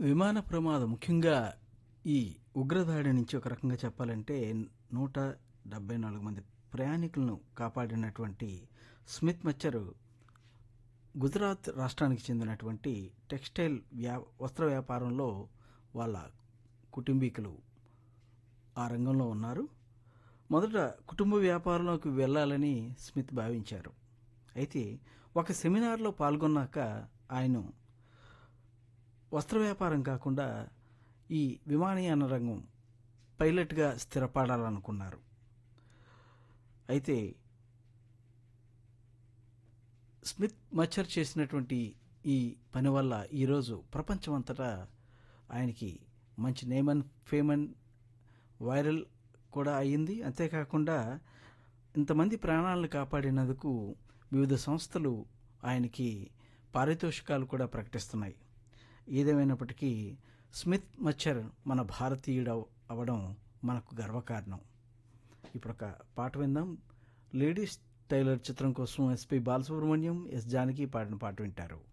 విమాన ప్రమాదం ముఖ్యంగా ఈ ఉగ్రదాడి నుంచి ఒక రకంగా చెప్పాలంటే నూట డెబ్బై నాలుగు మంది ప్రయాణికులను కాపాడినటువంటి స్మిత్ మచ్చరు గుజరాత్ రాష్ట్రానికి చెందినటువంటి టెక్స్టైల్ వ్యా వస్త్ర వ్యాపారంలో వాళ్ళ కుటుంబీకులు ఆ రంగంలో ఉన్నారు మొదట కుటుంబ వ్యాపారంలోకి వెళ్ళాలని స్మిత్ భావించారు అయితే ఒక సెమినార్లో పాల్గొన్నాక ఆయన వస్త్ర వ్యాపారం కాకుండా ఈ విమానయాన రంగం పైలట్గా స్థిరపడాలనుకున్నారు అయితే స్మిత్ మచ్చర్ చేసినటువంటి ఈ పని వల్ల ఈరోజు ప్రపంచమంతటా ఆయనకి మంచి name and fame and viral కూడా అయ్యింది అంతేకాకుండా ఇంతమంది ప్రాణాలను కాపాడినందుకు వివిధ సంస్థలు ఆయనకి పారితోషికాలు కూడా ప్రకటిస్తున్నాయి ఏదేమైనప్పటికీ స్మిత్ మచ్చర్ మన భారతీయుడు అవడం మనకు గర్వకారణం ఇప్పుడు ఒక పాట విందాం లేడీస్ టైలర్ చిత్రం కోసం ఎస్పి బాలసుబ్రహ్మణ్యం ఎస్ జానకి పాడిన పాట వింటారు